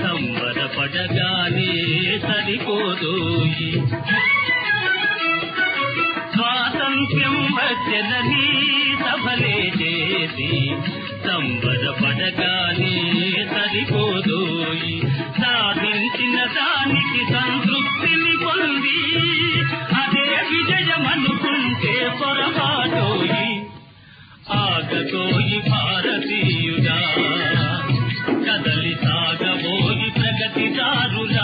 సంబరపడగానే సరిపోదోయి స్వాతంత్ర్యం వచ్చనని సభలే చేసి సంబరపడగానే సరిపోదోయి సాధించిన దానికి సంతృప్తిని పొంది అదే విజయమనుకుంటే పొరపాటోయి ఆగతోయి భారతీయుడా కదలి సాగబోయి ప్రగతిదారులా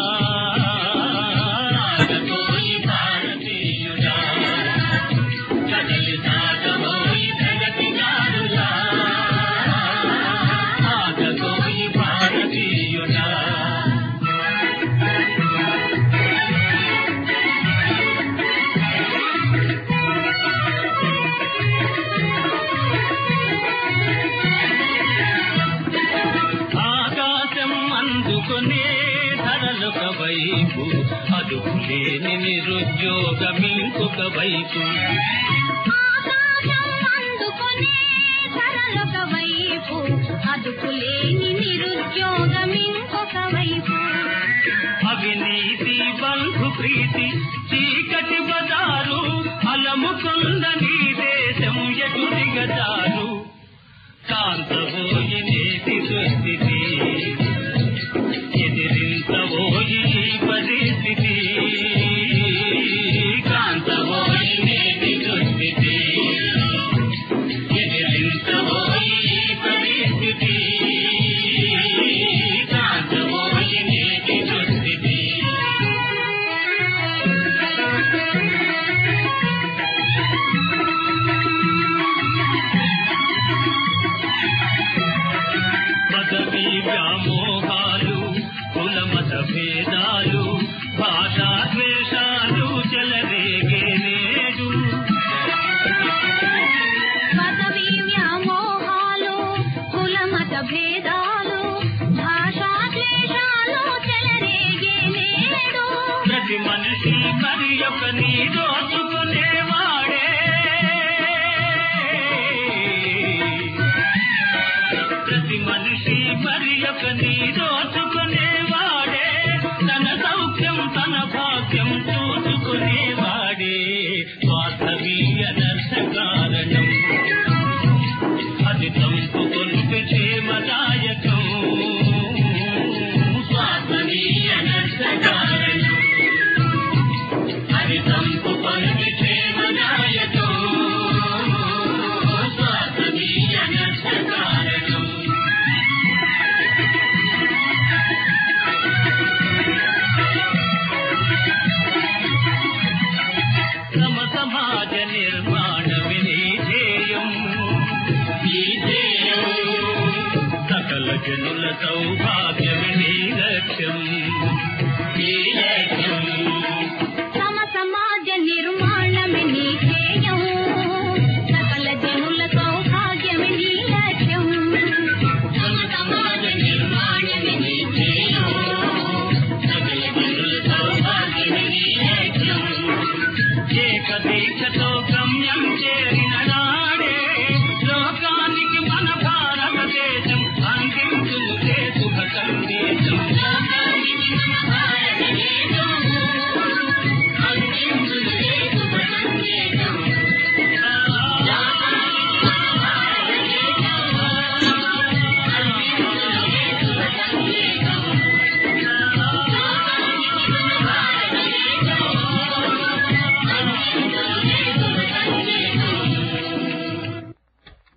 ఆగతోయి భారతీయుడా కదలి సాగబోయి ప్రగతిదారులా ఆగతోయి భారతీయుడా ఆకాశం అందుకునే ధరలొక వైపు అదుపు లేని నిరుద్యోగం ఇంకొక వైపు ఆకాశం అందుకునే ధరలొక వైపు అదుపులేని నిరుద్యోగం ఇంకొక వైపు అవినీతి బంధు ప్రీతి చీకటి బజారు అలముకుందని దేశం ఎటు దిగజారు కాంతబోయి నేటి దుస్థితి ఎదిరించబోయి ఈ పరిస్థితి కాంతబోయి నేటి దుస్థితి ఎదిరించబోయి ఈ పరిస్థితి కాంతబోయి నేటి దుస్థితి పదవి వ్యామోహాలు కులమత భేదాలు భాషా ద్వేషాలు చెలరేగే నేడు పదవి వ్యామోహాలు కులమత భేదాలు భాషా ద్వేషాలు చెలరేగే నేడు ప్రతి మనిషి మరి ఒకని దోచుకునేవాడే ప్రతి మనిషి మరి ఒకని దోచుకునే